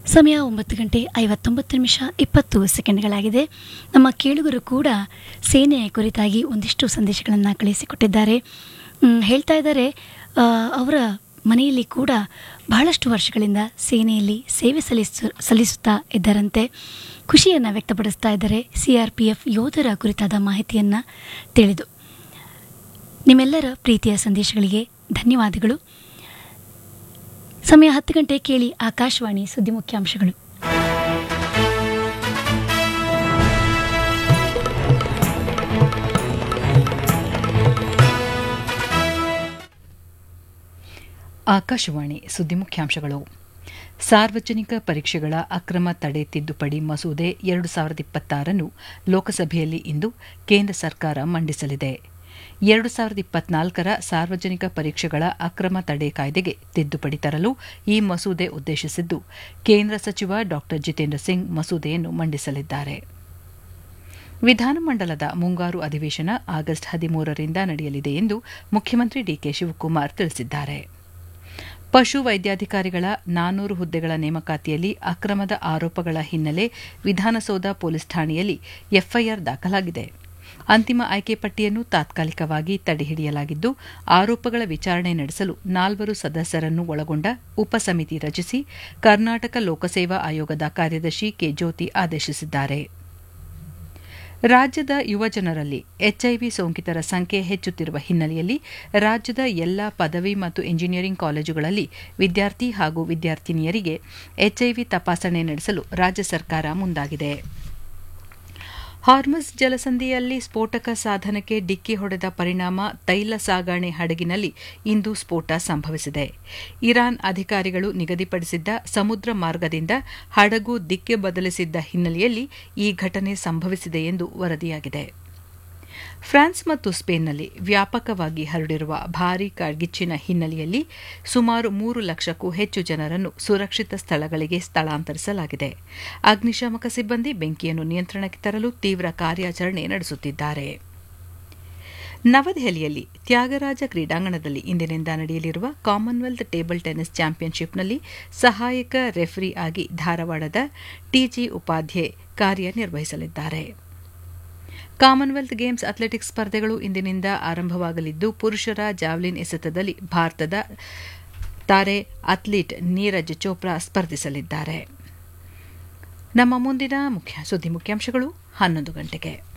ಸಮಯ ಒಂಬತ್ತು ಗಂಟೆ ಐವತ್ತೊಂಬತ್ತು ನಿಮಿಷ ಇಪ್ಪತ್ತು ಸೆಕೆಂಡ್ಗಳಾಗಿದೆ ನಮ್ಮ ಕೇಳುಗರು ಕೂಡ ಸೇನೆಯ ಕುರಿತಾಗಿ ಒಂದಿಷ್ಟು ಸಂದೇಶಗಳನ್ನು ಕಳಿಸಿಕೊಟ್ಟಿದ್ದಾರೆ ಮ್, ಹೇಳ್ತಾ ಇದ್ದಾರೆ ಆ, ಅವರ ಮನೆಯಲ್ಲಿ ಕೂಡ ಬಹಳಷ್ಟು ವರ್ಷಗಳಿಂದ ಸೇನೆಯಲ್ಲಿ ಸೇವೆ ಸಲ್ಲಿಸ ಸಲ್ಲಿಸುತ್ತಾ ಇದ್ದಾರಂತೆ ಖುಷಿಯನ್ನು ವ್ಯಕ್ತಪಡಿಸ್ತಾ ಇದ್ದಾರೆ ಸಿ ಆರ್ ಪಿ ಎಫ್ ಯೋಧರ ಕುರಿತಾದ ಮಾಹಿತಿಯನ್ನು ತಿಳಿದು ನಿಮ್ಮೆಲ್ಲರ ಪ್ರೀತಿಯ ಸಂದೇಶಗಳಿಗೆ ಧನ್ಯವಾದಗಳು ಸಮಯ ಹತ್ತು ಗಂಟೆ ಕೇಳಿ ಆಕಾಶವಾಣಿ ಸುದ್ದಿ ಮುಖ್ಯಾಂಶಗಳು ಆಕಾಶವಾಣಿ ಸುದ್ದಿ ಮುಖ್ಯಾಂಶಗಳು ಸಾರ್ವಜನಿಕ ಪರೀಕ್ಷೆಗಳ ಅಕ್ರಮ ತಡೆ ತಿದ್ದುಪಡಿ ಮಸೂದೆ ಎರಡು ಸಾವಿರದ ಇಪ್ಪತ್ತಾರನ್ನು ಲೋಕಸಭೆಯಲ್ಲಿ ಇಂದು ಕೇಂದ್ರ ಸರ್ಕಾರ ಮಂಡಿಸಲಿದೆ ಎರಡು ಸಾವಿರದ ಇಪ್ಪತ್ನಾಲ್ಕರ ಸಾರ್ವಜನಿಕ ಪರೀಕ್ಷೆಗಳ ಅಕ್ರಮ ತಡೆ ಕಾಯ್ದೆಗೆ ತಿದ್ದುಪಡಿ ತರಲು ಈ ಮಸೂದೆ ಉದ್ದೇಶಿಸಿದ್ದು ಕೇಂದ್ರ ಸಚಿವ ಡಾ ಜಿತೇಂದ್ರ ಸಿಂಗ್ ಮಸೂದೆಯನ್ನು ಮಂಡಿಸಲಿದ್ದಾರೆ ವಿಧಾನಮಂಡಲದ ಮುಂಗಾರು ಅಧಿವೇಶನ ಆಗಸ್ಟ್ ಹದಿಮೂರರಿಂದ ನಡೆಯಲಿದೆ ಎಂದು ಮುಖ್ಯಮಂತ್ರಿ ಡಿಕೆ ಶಿವಕುಮಾರ್ ತಿಳಿಸಿದ್ದಾರೆ ಪಶು ವೈದ್ಯಾಧಿಕಾರಿಗಳ ನಾನೂರು ಹುದ್ದೆಗಳ ನೇಮಕಾತಿಯಲ್ಲಿ ಅಕ್ರಮದ ಆರೋಪಗಳ ಹಿನ್ನೆಲೆ ವಿಧಾನಸೌಧ ಪೊಲೀಸ್ ಠಾಣೆಯಲ್ಲಿ ಎಫ್ಐಆರ್ ದಾಖಲಾಗಿದೆ ಅಂತಿಮ ಆಯ್ಕೆ ಪಟ್ಟಿಯನ್ನು ತಾತ್ಕಾಲಿಕವಾಗಿ ತಡೆಹಿಡಿಯಲಾಗಿದ್ದು ಆರೋಪಗಳ ವಿಚಾರಣೆ ನಡೆಸಲು ನಾಲ್ವರು ಸದಸ್ಯರನ್ನು ಒಳಗೊಂಡ ಉಪಸಮಿತಿ ರಚಿಸಿ ಕರ್ನಾಟಕ ಲೋಕಸೇವಾ ಆಯೋಗದ ಕಾರ್ಯದರ್ಶಿ ಕೆ ಜ್ಯೋತಿ ಆದೇಶಿಸಿದ್ದಾರೆ ರಾಜ್ಯದ ಯುವಜನರಲ್ಲಿ ಎಚ್ಐವಿ ಸೋಂಕಿತರ ಸಂಖ್ಯೆ ಹೆಚ್ಚುತ್ತಿರುವ ಹಿನ್ನೆಲೆಯಲ್ಲಿ ರಾಜ್ಯದ ಎಲ್ಲ ಪದವಿ ಮತ್ತು ಇಂಜಿನಿಯರಿಂಗ್ ಕಾಲೇಜುಗಳಲ್ಲಿ ವಿದ್ಯಾರ್ಥಿ ಹಾಗೂ ವಿದ್ಯಾರ್ಥಿನಿಯರಿಗೆ ಎಚ್ಐವಿ ತಪಾಸಣೆ ನಡೆಸಲು ರಾಜ್ಯ ಸರ್ಕಾರ ಮುಂದಾಗಿದೆ ಹಾರ್ಮಸ್ ಜಲಸಂಧಿಯಲ್ಲಿ ಸ್ಫೋಟಕ ಸಾಧನಕ್ಕೆ ಡಿಕ್ಕಿ ಹೊಡೆದ ಪರಿಣಾಮ ತೈಲ ಸಾಗಣೆ ಹಡಗಿನಲ್ಲಿ ಇಂದು ಸ್ಫೋಟ ಸಂಭವಿಸಿದೆ ಇರಾನ್ ಅಧಿಕಾರಿಗಳು ನಿಗದಿಪಡಿಸಿದ್ದ ಸಮುದ್ರ ಮಾರ್ಗದಿಂದ ಹಡಗು ದಿಕ್ಕೆ ಬದಲಿಸಿದ್ದ ಹಿನ್ನೆಲೆಯಲ್ಲಿ ಈ ಘಟನೆ ಸಂಭವಿಸಿದೆ ಎಂದು ವರದಿಯಾಗಿದೆ ಫ್ರಾನ್ಸ್ ಮತ್ತು ಸ್ಪೇನ್ನಲ್ಲಿ ವ್ಯಾಪಕವಾಗಿ ಹರಡಿರುವ ಭಾರೀ ಕಾಡ್ಗಿಚ್ಚಿನ ಹಿನ್ನೆಲೆಯಲ್ಲಿ ಸುಮಾರು ಮೂರು ಲಕ್ಷಕ್ಕೂ ಹೆಚ್ಚು ಜನರನ್ನು ಸುರಕ್ಷಿತ ಸ್ಥಳಗಳಿಗೆ ಸ್ಥಳಾಂತರಿಸಲಾಗಿದೆ ಅಗ್ನಿಶಾಮಕ ಸಿಬ್ಬಂದಿ ಬೆಂಕಿಯನ್ನು ನಿಯಂತ್ರಣಕ್ಕೆ ತರಲು ತೀವ್ರ ಕಾರ್ಯಾಚರಣೆ ನಡೆಸುತ್ತಿದ್ದಾರೆ ನವದೆಹಲಿಯಲ್ಲಿ ತ್ಯಾಗರಾಜ ಕ್ರೀಡಾಂಗಣದಲ್ಲಿ ಇಂದಿನಿಂದ ನಡೆಯಲಿರುವ ಕಾಮನ್ವೆಲ್ತ್ ಟೇಬಲ್ ಟೆನ್ನಿಸ್ ಚಾಂಪಿಯನ್ಶಿಪ್ನಲ್ಲಿ ಸಹಾಯಕ ರೆಫರಿ ಆಗಿ ಧಾರವಾಡದ ಟಿಜಿ ಉಪಾಧ್ಯೆ ಕಾರ್ಯನಿರ್ವಹಿಸಲಿದ್ದಾರೆ ಕಾಮನ್ವೆಲ್ತ್ ಗೇಮ್ಸ್ ಅಥ್ಲೆಟಿಕ್ಸ್ ಸ್ಪರ್ಧೆಗಳು ಇಂದಿನಿಂದ ಆರಂಭವಾಗಲಿದ್ದು ಪುರುಷರ ಜಾವ್ಲಿನ್ ಎಸೆತದಲ್ಲಿ ಭಾರತದ ತಾರೆ ಅಥ್ಲೀಟ್ ನೀರಜ್ ಚೋಪ್ರಾ ಸ್ಪರ್ಧಿಸಲಿದ್ದಾರೆ ನಮ್ಮ ಮುಂದಿನ ಮುಖ್ಯ ಸುದ್ದಿ ಮುಖ್ಯಾಂಶಗಳು ಹನ್ನೊಂದು ಗಂಟೆಗೆ